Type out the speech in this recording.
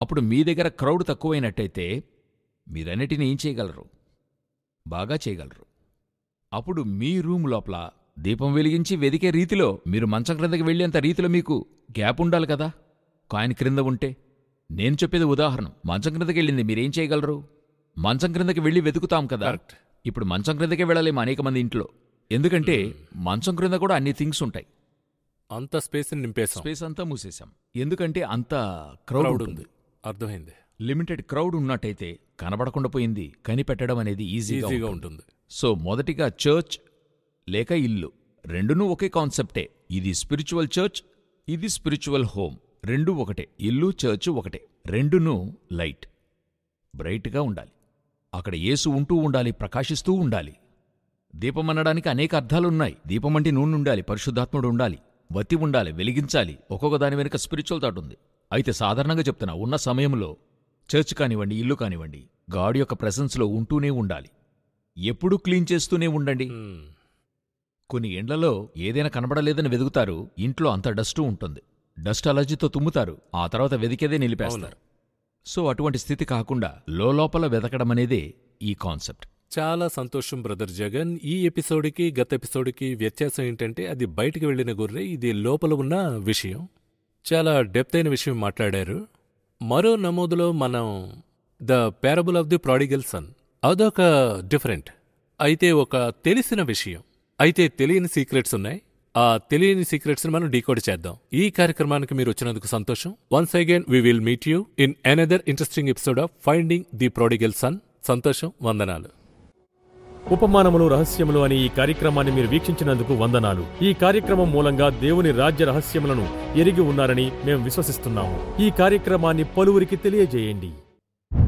అప్పుడు మీ దగ్గర క్రౌడ్ తక్కువైనట్టయితే మీరన్నిటిని ఏం చేయగలరు బాగా చేయగలరు అప్పుడు మీ రూమ్ లోపల దీపం వెలిగించి వెదికే రీతిలో మీరు మంచం క్రిందకి వెళ్ళేంత రీతిలో మీకు గ్యాప్ ఉండాలి కదా కాయిన్ క్రింద ఉంటే నేను చెప్పేది ఉదాహరణ మంచం క్రిందకి వెళ్ళింది మీరేం చేయగలరు మంచం క్రిందకి వెళ్ళి వెతుకుతాం కదా కరెక్ట్ ఇప్పుడు మంచం క్రిందకే వెళ్ళలేము అనేక మంది ఇంట్లో ఎందుకంటే మంచం క్రింద కూడా అన్ని థింగ్స్ ఉంటాయి అంత స్పేస్ నింపేసాం స్పేస్ అంతా మూసేశాం ఎందుకంటే అంత క్రౌడ్ క్రౌడ్ ఉంటుంది ఉంది అర్థమైంది లిమిటెడ్ క్రౌడ్ ఉన్నట్టయితే కనబడకుండా పోయింది కనిపెట్టడం అనేది ఈజీగా ఈజీగా ఉంటుంది. ఉంటుంది సో మొదటిగా చర్చ్ లేక ఇల్లు రెండునూ ఒకే కాన్సెప్టే ఇది స్పిరిచువల్ చర్చ్ ఇది స్పిరిచువల్ హోమ్ రెండూ ఒకటే ఇల్లు చర్చ్ ఒకటే రెండునూ లైట్ బ్రైట్గా ఉండాలి అక్కడ యేసు ఉంటూ ఉండాలి ప్రకాశిస్తూ ఉండాలి దీపం అనడానికి అనేక అర్థాలున్నాయి దీపం అంటే నూనె ఉండాలి పరిశుద్ధాత్ముడు ఉండాలి వత్తి ఉండాలి వెలిగించాలి ఒక్కొక్క దాని వెనుక స్పిరిచువల్ థాట్ ఉంది అయితే సాధారణంగా చెప్తున్నా ఉన్న సమయంలో చర్చ్ కానివ్వండి ఇల్లు కానివ్వండి గాడ్ యొక్క ప్రెసెన్స్లో ఉంటూనే ఉండాలి ఎప్పుడూ క్లీన్ చేస్తూనే ఉండండి మ్మ్. కొన్ని ఎండ్లలో ఏదైనా కనబడలేదని వెదుగుతారు ఇంట్లో అంత డస్టు ఉంటుంది డస్ట్ అలర్జీతో తుమ్ముతారు ఆ తర్వాత వెదికేదే నిలిపేస్తారు సో అటువంటి స్థితి కాకుండా లోపల వెతకడం అనేదే ఈ కాన్సెప్ట్ చాలా సంతోషం బ్రదర్ జగన్ ఈ ఎపిసోడ్కి గత ఎపిసోడ్కి వ్యత్యాసం ఏంటంటే అది బయటికి వెళ్ళిన గొర్రె ఇది లోపల ఉన్న విషయం చాలా డెప్త్ అయిన విషయం మాట్లాడారు మరో నమోదులో మనం the parable of the prodigal son అదొక డిఫరెంట్ అయితే ఒక తెలిసిన విషయం అయితే తెలియని సీక్రెట్స్ ఉన్నాయి ఆ తెలియని సీక్రెట్స్ మనం డీకోడ్ చేద్దాం ఈ కార్యక్రమానికి మీరు వచ్చినందుకు సంతోషం once again we will meet you in another interesting episode of finding the prodigal son సంతోషం వందనాలు ఉపమానములు రహస్యములు అనే ఈ కార్యక్రమాన్ని మీరు వీక్షించినందుకు వందనాలు ఈ కార్యక్రమం మూలంగా దేవుని రాజ్య రహస్యములను ఎరిగి ఉన్నారని మేము విశ్వసిస్తున్నాము ఈ కార్యక్రమాన్ని పలువురికి తెలియజేయండి